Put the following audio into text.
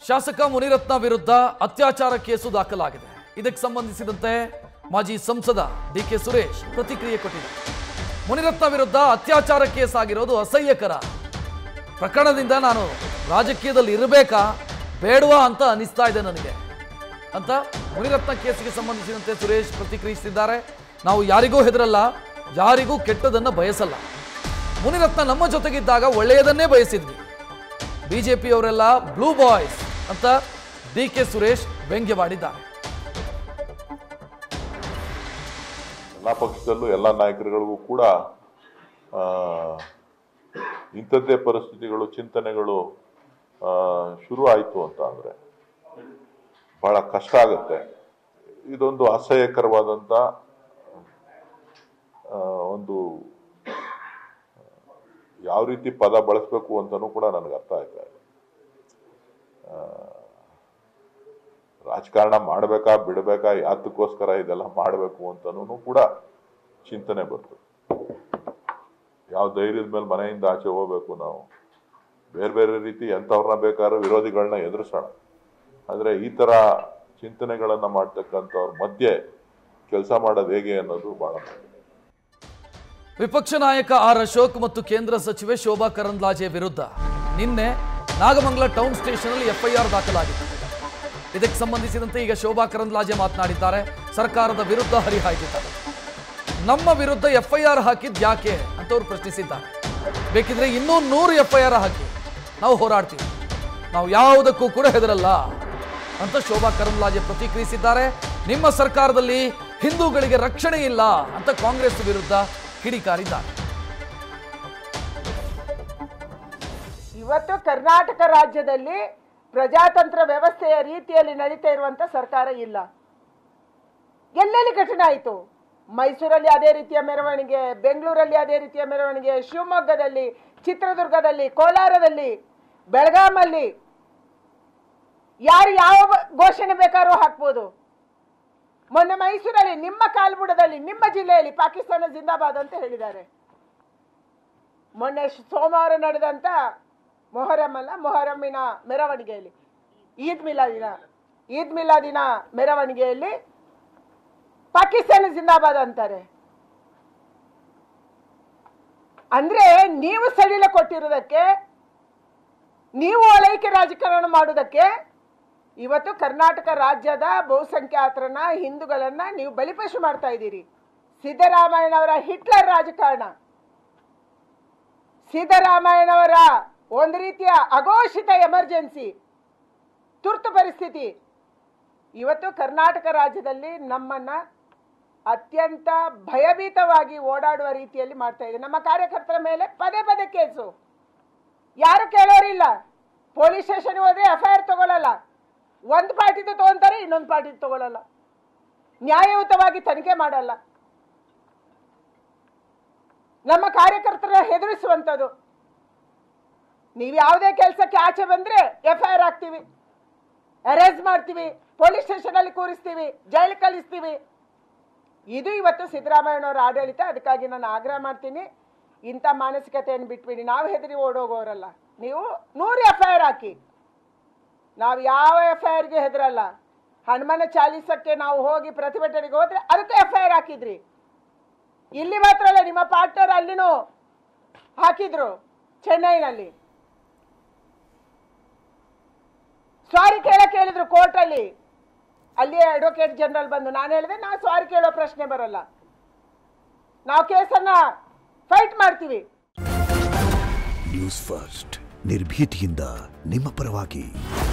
ಶಾಸಕ ಮುನಿರತ್ನ ವಿರುದ್ಧ ಅತ್ಯಾಚಾರ ಕೇಸು ದಾಖಲಾಗಿದೆ ಇದಕ್ಕೆ ಸಂಬಂಧಿಸಿದಂತೆ ಮಾಜಿ ಸಂಸದ ಡಿ ಕೆ ಸುರೇಶ್ ಪ್ರತಿಕ್ರಿಯೆ ಕೊಟ್ಟಿದ್ದಾರೆ ಮುನಿರತ್ನ ವಿರುದ್ಧ ಅತ್ಯಾಚಾರ ಕೇಸ್ ಆಗಿರೋದು ಅಸಹ್ಯಕರ ಪ್ರಕರಣದಿಂದ ನಾನು ರಾಜಕೀಯದಲ್ಲಿ ಇರಬೇಕಾ ಬೇಡವಾ ಅಂತ ಅನಿಸ್ತಾ ಇದೆ ನನಗೆ ಅಂತ ಮುನಿರತ್ನ ಕೇಸಿಗೆ ಸಂಬಂಧಿಸಿದಂತೆ ಸುರೇಶ್ ಪ್ರತಿಕ್ರಿಯಿಸಿದ್ದಾರೆ ನಾವು ಯಾರಿಗೂ ಹೆದರಲ್ಲ ಯಾರಿಗೂ ಕೆಟ್ಟದನ್ನ ಬಯಸಲ್ಲ ಮುನಿರತ್ನ ನಮ್ಮ ಜೊತೆಗಿದ್ದಾಗ ಒಳ್ಳೆಯದನ್ನೇ ಬಯಸಿದ್ವಿ ಬಿಜೆಪಿಯವರೆಲ್ಲ ಬ್ಲೂ ಬಾಯ್ಸ್ ಅಂತ ಡಿ ಕೆ ಸುರೇಶ್ ವ್ಯಂಗ್ಯವಾಡಿದ್ದಾರೆ ಎಲ್ಲ ಪಕ್ಷದಲ್ಲೂ ಎಲ್ಲ ನಾಯಕರುಗಳಿಗೂ ಕೂಡ ಆ, ಇಂಥದ್ದೇ ಪರಿಸ್ಥಿತಿಗಳು ಚಿಂತನೆಗಳು ಆ, ಶುರು ಆಯಿತು ಅಂತ ಅಂದರೆ ಬಹಳ ಕಷ್ಟ ಆಗುತ್ತೆ ಇದೊಂದು ಅಸಹ್ಯಕರವಾದಂಥ ಆ, ಒಂದು ಯಾವ ರೀತಿ ಪದ ಬಳಸಬೇಕು ಅಂತಲೂ ಕೂಡ ನನಗೆ ಅರ್ಥ ಆಯ್ತಾ ಇದೆ ಆ, ರಾಜಕಾರಣ ಮಾಡಬೇಕಾ ಬಿಡಬೇಕಾ ಯಾತಕ್ಕೋಸ್ಕರ ಇದೆಲ್ಲ ಮಾಡಬೇಕು ಅಂತನೂ ಕೂಡ ಚಿಂತನೆ ಬಂತು ಯಾವ ಧೈರ್ಯದ ಮೇಲೆ ಮನೆಯಿಂದ ಆಚೆ ಹೋಗ್ಬೇಕು ನಾವು ಬೇರೆ ಬೇರೆ ರೀತಿ ಎಂಥವ್ರನ್ನ ಬೇಕಾದ್ರೂ ವಿರೋಧಿಗಳನ್ನ ಎದುರಿಸೋಣ ಆದರೆ ಈ ಥರ ಚಿಂತನೆಗಳನ್ನು ಮಾಡ್ತಕ್ಕಂಥವ್ರ ಮಧ್ಯೆ ಕೆಲಸ ಮಾಡೋದು ಹೇಗೆ ಅನ್ನೋದು ಭಾಳ ಮುಖ್ಯ. ವಿಪಕ್ಷ ನಾಯಕ ಆರ್ ಅಶೋಕ್ ಮತ್ತು ಕೇಂದ್ರ ಸಚಿವೆ ಶೋಭಾ ಕರಂದ್ಲಾಜೆ ವಿರುದ್ಧ ನಿನ್ನೆ ನಾಗಮಂಗಲ ಟೌನ್ ಸ್ಟೇಷನ್ ಅಲ್ಲಿ ಎಫ್ಐಆರ್ ದಾಖಲಾಗಿದೆ ಇದಕ್ಕೆ ಸಂಬಂಧಿಸಿದಂತೆ ಈಗ ಶೋಭಾ ಕರಂದ್ಲಾಜೆ ಮಾತನಾಡಿದ್ದಾರೆ ಸರ್ಕಾರದ ವಿರುದ್ಧ ಹರಿಹಾಯ್ದಿದ್ದಾರೆ ನಮ್ಮ ವಿರುದ್ಧ ಎಫ್ಐಆರ್ ಹಾಕಿದ್ ಯಾಕೆ ಅಂತ ಅವ್ರು ಪ್ರಶ್ನಿಸಿದ್ದಾರೆ ಬೇಕಿದ್ರೆ ಇನ್ನೂ ನೂರು ಎಫ್ಐಆರ್ ಹಾಕಿ ನಾವು ಹೋರಾಡ್ತೀವಿ ನಾವು ಯಾವುದಕ್ಕೂ ಕೂಡ ಹೆದರಲ್ಲ ಅಂತ ಶೋಭಾ ಕರಂದ್ಲಾಜೆ ಪ್ರತಿಕ್ರಿಯಿಸಿದ್ದಾರೆ ನಿಮ್ಮ ಸರ್ಕಾರದಲ್ಲಿ ಹಿಂದೂಗಳಿಗೆ ರಕ್ಷಣೆ ಇಲ್ಲ ಅಂತ ಕಾಂಗ್ರೆಸ್ ವಿರುದ್ಧ ಕಿಡಿಕಾರಿದ್ದಾರೆ ಇವತ್ತು ಕರ್ನಾಟಕ ರಾಜ್ಯದಲ್ಲಿ ಪ್ರಜಾತಂತ್ರ ವ್ಯವಸ್ಥೆಯ ರೀತಿಯಲ್ಲಿ ನಡೀತಾ ಇರುವಂತ ಸರ್ಕಾರ ಇಲ್ಲ ಎಲ್ಲೆಲ್ಲಿ ಘಟನೆ ಆಯಿತು ಮೈಸೂರಲ್ಲಿ ಅದೇ ರೀತಿಯ ಮೆರವಣಿಗೆ ಬೆಂಗಳೂರಲ್ಲಿ ಅದೇ ರೀತಿಯ ಮೆರವಣಿಗೆ ಶಿವಮೊಗ್ಗದಲ್ಲಿ ಚಿತ್ರದುರ್ಗದಲ್ಲಿ ಕೋಲಾರದಲ್ಲಿ ಬೆಳಗಾಮಲ್ಲಿ ಯಾರು ಯಾವ ಘೋಷಣೆ ಬೇಕಾದ್ರೂ ಹಾಕ್ಬೋದು ಮೊನ್ನೆ ಮೈಸೂರಲ್ಲಿ ನಿಮ್ಮ ಕಾಲ್ಬುಡದಲ್ಲಿ ನಿಮ್ಮ ಜಿಲ್ಲೆಯಲ್ಲಿ ಪಾಕಿಸ್ತಾನ ಜಿಂದಾಬಾದ್ ಅಂತ ಹೇಳಿದ್ದಾರೆ ಮೊನ್ನೆ ಶ್- ಸೋಮವಾರ ನಡೆದಂತ ಮೊಹರಂ ಅಲ್ಲ ಮೊಹರಮ್ಮಿನ ಮೆರವಣಿಗೆಯಲ್ಲಿ ಈದ್ ಮಿಲಾದಿನ ಈದ್ ಮಿಲಾದಿನ ಮೆರವಣಿಗೆಯಲ್ಲಿ ಪಾಕಿಸ್ತಾನ ಜಿಂದಾಬಾದ್ ಅಂತಾರೆ ಅಂದ್ರೆ ನೀವು ಸಡಿಲ ಕೊಟ್ಟಿರೋದಕ್ಕೆ ನೀವು ಓಲೈಕೆ ರಾಜಕಾರಣ ಮಾಡುವುದಕ್ಕೆ ಇವತ್ತು ಕರ್ನಾಟಕ ರಾಜ್ಯದ ಬಹುಸಂಖ್ಯಾತರನ್ನ ಹಿಂದೂಗಳನ್ನ ನೀವು ಬಲಿಪಶು ಮಾಡ್ತಾ ಇದ್ದೀರಿ ಸಿದ್ದರಾಮಯ್ಯನವರ ಹಿಟ್ಲರ್ ರಾಜಕಾರಣ ಸಿದ್ದರಾಮಯ್ಯನವರ ಒಂದು ರೀತಿಯ ಅಘೋಷಿತ ಎಮರ್ಜೆನ್ಸಿ ತುರ್ತು ಪರಿಸ್ಥಿತಿ ಇವತ್ತು ಕರ್ನಾಟಕ ರಾಜ್ಯದಲ್ಲಿ ನಮ್ಮನ್ನ ಅತ್ಯಂತ ಭಯಭೀತವಾಗಿ ಓಡಾಡುವ ರೀತಿಯಲ್ಲಿ ಮಾಡ್ತಾ ಇದೆ ನಮ್ಮ ಕಾರ್ಯಕರ್ತರ ಮೇಲೆ ಪದೇ ಪದೇ ಕೇಸು ಯಾರು ಕೇಳೋರಿಲ್ಲ ಪೊಲೀಸ್ ಸ್ಟೇಷನ್ ಹೋದ್ರೆ ಎಫ್ ಐ ಆರ್ ತಗೊಳ್ಳಲ್ಲ ಒಂದು ಪಾರ್ಟಿದು ತಗೊಂತಾರೆ ಇನ್ನೊಂದು ಪಾರ್ಟಿದು ತಗೊಳ್ಳಲ್ಲ ನ್ಯಾಯಯುತವಾಗಿ ತನಿಖೆ ಮಾಡಲ್ಲ ನಮ್ಮ ಕಾರ್ಯಕರ್ತರ ಹೆದರಿಸುವಂಥದ್ದು ನೀವು ಯಾವುದೇ ಕೆಲಸಕ್ಕೆ ಆಚೆ ಬಂದ್ರೆ ಎಫ್ ಐ ಆರ್ ಹಾಕ್ತೀವಿ ಅರೆಸ್ಟ್ ಮಾಡ್ತೀವಿ ಪೊಲೀಸ್ ಸ್ಟೇಷನ್ ಅಲ್ಲಿ ಕೂರಿಸ್ತೀವಿ ಜೈಲು ಕಳಿಸ್ತೀವಿ ಇದು ಇವತ್ತು ಸಿದ್ದರಾಮಯ್ಯನವರ ಆಡಳಿತ ಅದಕ್ಕಾಗಿ ನಾನು ಆಗ್ರಹ ಮಾಡ್ತೀನಿ ಇಂಥ ಮಾನಸಿಕತೆಯನ್ನು ಬಿಟ್ಬಿಡಿ ನಾವು ಹೆದರಿ ಓಡೋಗೋರಲ್ಲ ನೀವು ನೂರು ಎಫ್ ಐ ಆರ್ ಹಾಕಿ ನಾವು ಯಾವ ಎಫ್ ಐ ಆರ್ಗೆ ಹೆದರಲ್ಲ ಹನುಮನ ಚಾಲೀಸಕ್ಕೆ ನಾವು ಹೋಗಿ ಪ್ರತಿಭಟನೆಗೆ ಹೋದ್ರೆ ಅದಕ್ಕೆ ಎಫ್ ಐ ಆರ್ ಹಾಕಿದ್ರಿ ಇಲ್ಲಿ ಮಾತ್ರ ಅಲ್ಲ ನಿಮ್ಮ ಪಾರ್ಟ್ನರ್ ಅಲ್ಲಿನೂ ಹಾಕಿದ್ರು ಚೆನ್ನೈನಲ್ಲಿ ಸಾರಿ ಕೇಳಕ್ ಹೇಳಿದ್ರು ಕೋರ್ಟಲ್ಲಿ ಅಲ್ಲಿ ಅಡ್ವೊಕೇಟ್ ಜನರಲ್ ಬಂದು ನಾನು ಹೇಳಿದೆ ನಾವು ಸಾರಿ ಕೇಳೋ ಪ್ರಶ್ನೆ ಬರಲ್ಲ ನಾವು ಕೇಸನ್ನ ಫೈಟ್ ಮಾಡ್ತೀವಿ ನ್ಯೂಸ್ ಫಸ್ಟ್ ನಿರ್ಭೀತಿಯಿಂದ ನಿಮ್ಮ ಪರವಾಗಿ